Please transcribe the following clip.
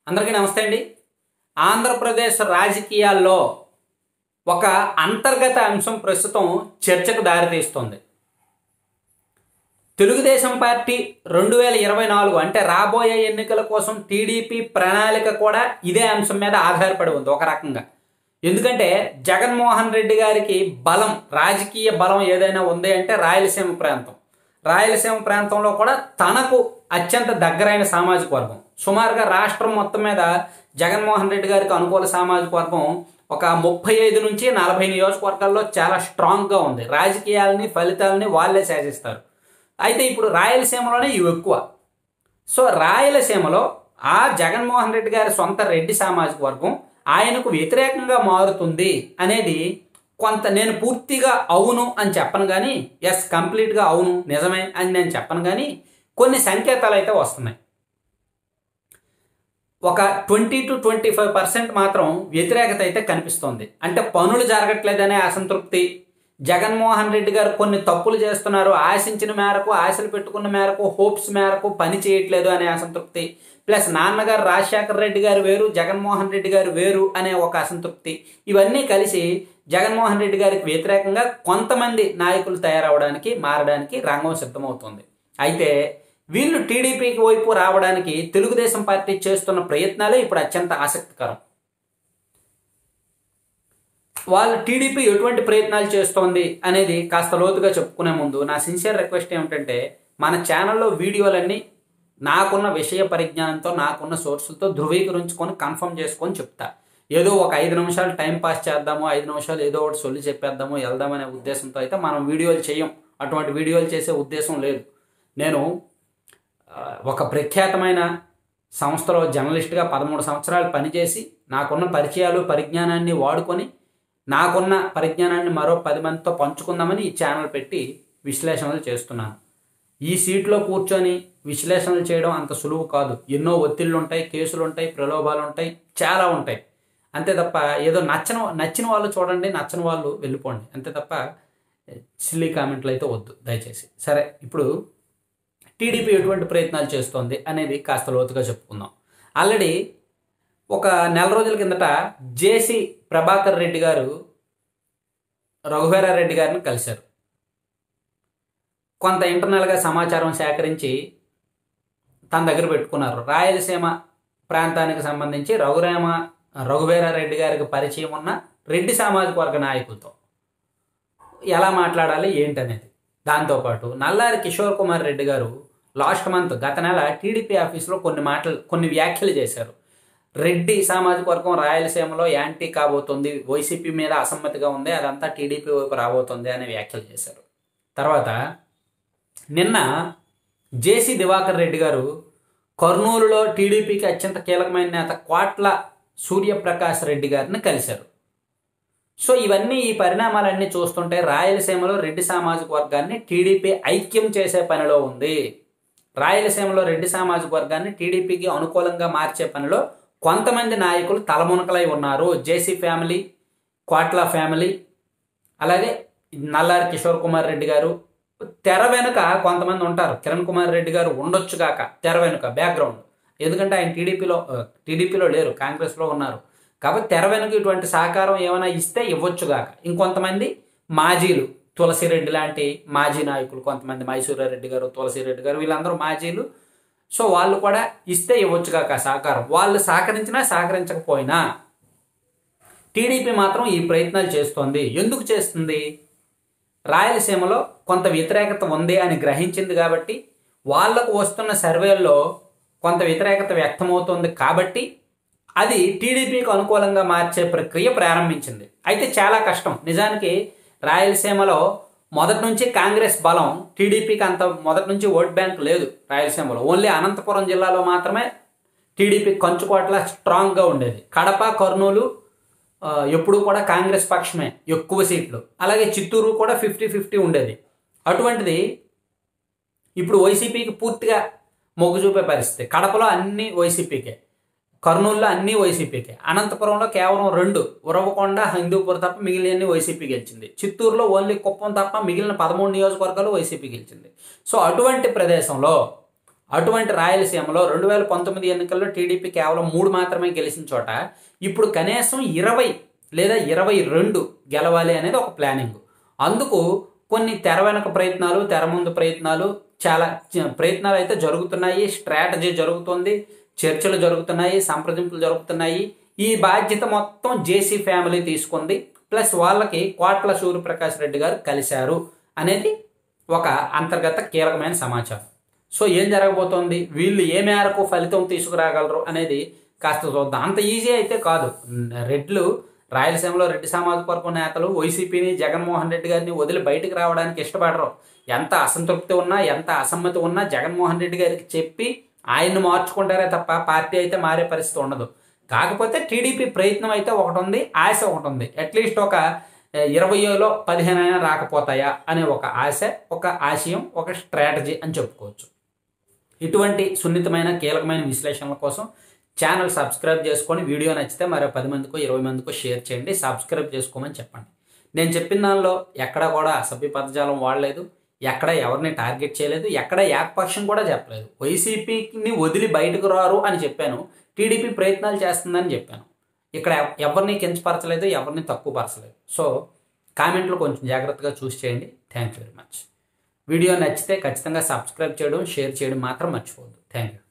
అందరికీ నమస్తే అండి ఆంధ్రప్రదేశ్ రాజకీయాల్లో ఒక అంతర్గత అంశం ప్రస్తుతం చర్చకు దారితీస్తుంది తెలుగుదేశం పార్టీ రెండు వేల ఇరవై నాలుగు అంటే రాబోయే ఎన్నికల కోసం టీడీపీ ప్రణాళిక కూడా ఇదే అంశం మీద ఆధారపడి ఉంది ఒక రకంగా ఎందుకంటే జగన్మోహన్ రెడ్డి గారికి బలం రాజకీయ బలం ఏదైనా ఉంది అంటే రాయలసీమ ప్రాంతం రాయలసీమ ప్రాంతంలో కూడా తనకు అత్యంత దగ్గరైన సామాజిక వర్గం సుమారుగా రాష్ట్రం మొత్తం మీద జగన్మోహన్ రెడ్డి గారికి అనుకూల సామాజిక వర్గం ఒక ముప్పై ఐదు నుంచి నలభై నియోజకవర్గాల్లో చాలా స్ట్రాంగ్గా ఉంది రాజకీయాలని ఫలితాలని వాళ్ళే శాసిస్తారు అయితే ఇప్పుడు రాయలసీమలోనే ఇవి ఎక్కువ సో రాయలసీమలో ఆ జగన్మోహన్ రెడ్డి గారి సొంత రెడ్డి సామాజిక వర్గం ఆయనకు వ్యతిరేకంగా మారుతుంది అనేది కొంత నేను పూర్తిగా అవును అని చెప్పను కానీ ఎస్ కంప్లీట్గా అవును నిజమే అని నేను చెప్పను కానీ కొన్ని సంకేతాలు అయితే వస్తున్నాయి ఒక twenty two twenty five percent మాత్రం వ్యతిరేకత అయితే కనిపిస్తోంది అంటే పనులు జరగట్లేదనే అసంతృప్తి జగన్మోహన్ రెడ్డి గారు కొన్ని తప్పులు చేస్తున్నారు ఆశించిన మేరకు ఆశలు పెట్టుకున్న మేరకు హోప్స్ మేరకు పని చేయట్లేదు అనే అసంతృప్తి ప్లస్ నాన్నగారు రాజశేఖర రెడ్డి గారు వేరు జగన్మోహన్ రెడ్డి గారు వేరు అనే ఒక అసంతృప్తి ఇవన్నీ కలిసి జగన్మోహన్ రెడ్డి గారికి వ్యతిరేకంగా కొంతమంది నాయకులు తయారవడానికి మారడానికి రంగం సిద్ధమవుతుంది అయితే వీళ్ళు టీడీపీకి వైపు రావడానికి తెలుగుదేశం పార్టీ చేస్తున్న ప్రయత్నాలే ఇప్పుడు అత్యంత ఆసక్తికరం వాళ్ళు టీడీపీ ఎటువంటి ప్రయత్నాలు చేస్తోంది అనేది కాస్త లోతుగా చెప్పుకునే ముందు నా సిన్సియర్ రిక్వెస్ట్ ఏమిటంటే మన ఛానల్లో వీడియోలన్నీ నాకున్న విషయ పరిజ్ఞానంతో నాకున్న సోర్సులతో ధృవీకరించుకొని కన్ఫర్మ్ చేసుకొని చెప్తా ఏదో ఒక ఐదు నిమిషాలు టైం పాస్ చేద్దాము ఐదు నిమిషాలు ఏదో ఒకటి సొల్లి చెప్పేద్దాము వెళ్దామనే ఉద్దేశంతో అయితే మనం వీడియోలు చేయం అటువంటి వీడియోలు చేసే ఉద్దేశం లేదు నేను ఒక ప్రఖ్యాతమైన సంస్థలో జర్నలిస్ట్గా పదమూడు సంవత్సరాలు పనిచేసి నాకున్న పరిచయాలు పరిజ్ఞానాన్ని వాడుకొని నాకున్న పరిజ్ఞానాన్ని మరో పది మందితో పంచుకుందామని ఈ ఛానల్ పెట్టి విశ్లేషణలు చేస్తున్నాను ఈ సీట్లో కూర్చొని విశ్లేషణలు చేయడం అంత సులువు కాదు ఎన్నో ఒత్తిళ్ళు ఉంటాయి కేసులు ఉంటాయి ప్రలోభాలు ఉంటాయి చాలా ఉంటాయి అంతే తప్ప ఏదో నచ్చని నచ్చిన వాళ్ళు చూడండి నచ్చని వాళ్ళు వెళ్ళిపోండి అంతే తప్ప సిల్లీ కామెంట్లు అయితే వద్దు దయచేసి సరే ఇప్పుడు టీడీపీ ఎటువంటి ప్రయత్నాలు చేస్తోంది అనేది కాస్త లోతుగా చెప్పుకుందాం ఆల్రెడీ ఒక నెల రోజుల కిందట జేసీ ప్రభాకర్ రెడ్డి గారు రఘువీరారెడ్డి గారిని కలిశారు కొంత ఇంటర్నల్గా సమాచారం సేకరించి తన దగ్గర పెట్టుకున్నారు రాయలసీమ ప్రాంతానికి సంబంధించి రఘురామ రఘువీరారెడ్డి గారికి పరిచయం ఉన్న రెడ్డి సామాజిక వర్గ నాయకులతో ఎలా మాట్లాడాలి ఏంటనేది దాంతోపాటు నల్లారి కిషోర్ కుమార్ రెడ్డి గారు లాస్ట్ మంత్ గత నెల టీడీపీ ఆఫీస్లో కొన్ని మాటలు కొన్ని వ్యాఖ్యలు చేశారు రెడ్డి సామాజిక వర్గం రాయలసీమలో యాంటీ కాబోతుంది వైసీపీ మీద అసమ్మతిగా ఉంది అదంతా టీడీపీ వైపు రాబోతుంది అనే వ్యాఖ్యలు చేశారు తర్వాత నిన్న జేసీ దివాకర్ రెడ్డి గారు కర్నూలులో టీడీపీకి అత్యంత కీలకమైన నేత కోట్ల సూర్యప్రకాష్ రెడ్డి గారిని కలిశారు సో ఇవన్నీ ఈ పరిణామాలన్నీ చూస్తుంటే రాయలసీమలో రెడ్డి సామాజిక వర్గాన్ని టీడీపీ ఐక్యం చేసే పనిలో ఉంది రాయలసీమలో రెడ్డి సామాజిక వర్గాన్ని టీడీపీకి అనుకూలంగా మార్చే పనిలో కొంతమంది నాయకులు తలమునకలై ఉన్నారు జేసీ ఫ్యామిలీ కోట్ల ఫ్యామిలీ అలాగే నల్లారి కిషోర్ కుమార్ రెడ్డి గారు తెర వెనుక కొంతమంది ఉంటారు కిరణ్ కుమార్ రెడ్డి గారు ఉండొచ్చు కాక తెర వెనుక బ్యాక్గ్రౌండ్ ఎందుకంటే ఆయన టీడీపీలో టీడీపీలో లేరు కాంగ్రెస్లో ఉన్నారు కాబట్టి తెర వెనుక ఇటువంటి సహకారం ఏమైనా ఇస్తే ఇవ్వచ్చుగాక ఇంకొంతమంది మాజీలు తులసిరెడ్డి లాంటి మాజీ నాయకులు కొంతమంది మైసూరారెడ్డి గారు తులసిరెడ్డి గారు వీళ్ళందరూ మాజీలు సో వాళ్ళు కూడా ఇస్తే ఇవ్వచ్చుగాక సహకారం వాళ్ళు సహకరించినా సహకరించకపోయినా టీడీపీ మాత్రం ఈ ప్రయత్నాలు చేస్తోంది ఎందుకు చేస్తుంది రాయలసీమలో కొంత వ్యతిరేకత ఉంది అని గ్రహించింది కాబట్టి వాళ్లకు వస్తున్న సర్వేల్లో కొంత వ్యతిరేకత వ్యక్తమవుతోంది కాబట్టి అది టీడీపీకి అనుకూలంగా మార్చే ప్రక్రియ ప్రారంభించింది అయితే చాలా కష్టం నిజానికి రాయలసీమలో మొదటి నుంచి కాంగ్రెస్ బలం టీడీపీకి అంత మొదటి నుంచి ఓట్ బ్యాంక్ లేదు రాయలసీమలో ఓన్లీ అనంతపురం జిల్లాలో మాత్రమే టీడీపీ కంచుకోట్ల స్ట్రాంగ్గా ఉండేది కడప కర్నూలు ఎప్పుడు కూడా కాంగ్రెస్ పక్షమే ఎక్కువ సీట్లు అలాగే చిత్తూరు కూడా ఫిఫ్టీ ఫిఫ్టీ ఉండేది అటువంటిది ఇప్పుడు వైసీపీకి పూర్తిగా మొగ్గు చూపే పరిస్థితి కడపలో అన్ని వైసీపీకే కర్నూలులో అన్ని వైసీపీకే అనంతపురంలో కేవలం రెండు ఉరవకొండ హిందూపూర్ తప్ప మిగిలిన వైసీపీ గెలిచింది చిత్తూరులో ఓన్లీ కుప్పం తప్ప మిగిలిన పదమూడు నియోజకవర్గాలు వైసీపీ గెలిచింది సో అటువంటి ప్రదేశంలో అటువంటి రాయలసీమలో రెండు వేల పంతొమ్మిది ఎన్నికల్లో టీడీపీ కేవలం మూడు మాత్రమే గెలిచిన చోట ఇప్పుడు కనీసం ఇరవై లేదా ఇరవై రెండు గెలవాలి అనేది ఒక ప్లానింగ్ అందుకు కొన్ని తెర వెనక ప్రయత్నాలు తెర ముందు ప్రయత్నాలు చాలా చ- ప్రయత్నాలు అయితే జరుగుతున్నాయి స్ట్రాటజీ జరుగుతుంది చర్చలు జరుగుతున్నాయి సంప్రదింపులు జరుగుతున్నాయి ఈ బాధ్యత మొత్తం జేసీ ఫ్యామిలీ తీసుకుంది ప్లస్ వాళ్ళకి కోట్ల సూర్యప్రకాష్ రెడ్డి గారు కలిశారు అనేది ఒక అంతర్గత కీలకమైన సమాచారం సో ఏం జరగబోతోంది వీళ్ళు ఏ మేరకు ఫలితం తీసుకురాగలరు అనేది కాస్త చూద్దాం అంత ఈజీ అయితే కాదు రెడ్లు రాయలసీమలో రెడ్డి సామాజిక వర్గం నేతలు వైసీపీని జగన్మోహన్ రెడ్డి గారిని వదిలి బయటకు రావడానికి ఇష్టపడరు ఎంత అసంతృప్తి ఉన్నా ఎంత అసమ్మతి ఉన్నా జగన్మోహన్ రెడ్డి గారికి చెప్పి ఆయన్ని మార్చుకుంటారే తప్ప పార్టీ అయితే మారే పరిస్థితి ఉండదు కాకపోతే టీడీపీ ప్రయత్నం అయితే ఒకటి ఉంది ఆశ ఒకటి ఉంది అట్లీస్ట్ ఒక ఏ, ఇరవైలో పదిహేను అయినా రాకపోతాయా అనే ఒక ఆశ ఒక ఆశయం ఒక స్ట్రాటజీ అని చెప్పుకోవచ్చు ఇటువంటి సున్నితమైన కీలకమైన విశ్లేషణల కోసం ఛానల్ సబ్స్క్రైబ్ చేసుకొని వీడియో నచ్చితే మరో పది మందికో ఇరవై మందికో షేర్ చేయండి సబ్స్క్రైబ్ చేసుకోమని చెప్పండి నేను చెప్పిన దానిలో ఎక్కడ కూడా అసభ్య పదజాలం వాడలేదు ఎక్కడ ఎవరిని టార్గెట్ చేయలేదు ఎక్కడ ఏకపక్షం కూడా చెప్పలేదు వైసీపీని వదిలి బయటకు రారు అని చెప్పాను టీడీపీ ప్రయత్నాలు చేస్తుందని చెప్పాను ఇక్కడ ఎవ- ఎవరిని కించపరచలేదు ఎవరిని తక్కువ పరచలేదు సో కామెంట్లు కొంచెం జాగ్రత్తగా చూసి చేయండి thank you very much video నచ్చితే ఖచ్చితంగా సబ్స్క్రైబ్ చేయడం షేర్ చేయడం మాత్రం మర్చిపోవద్దు థ్యాంక్ యూ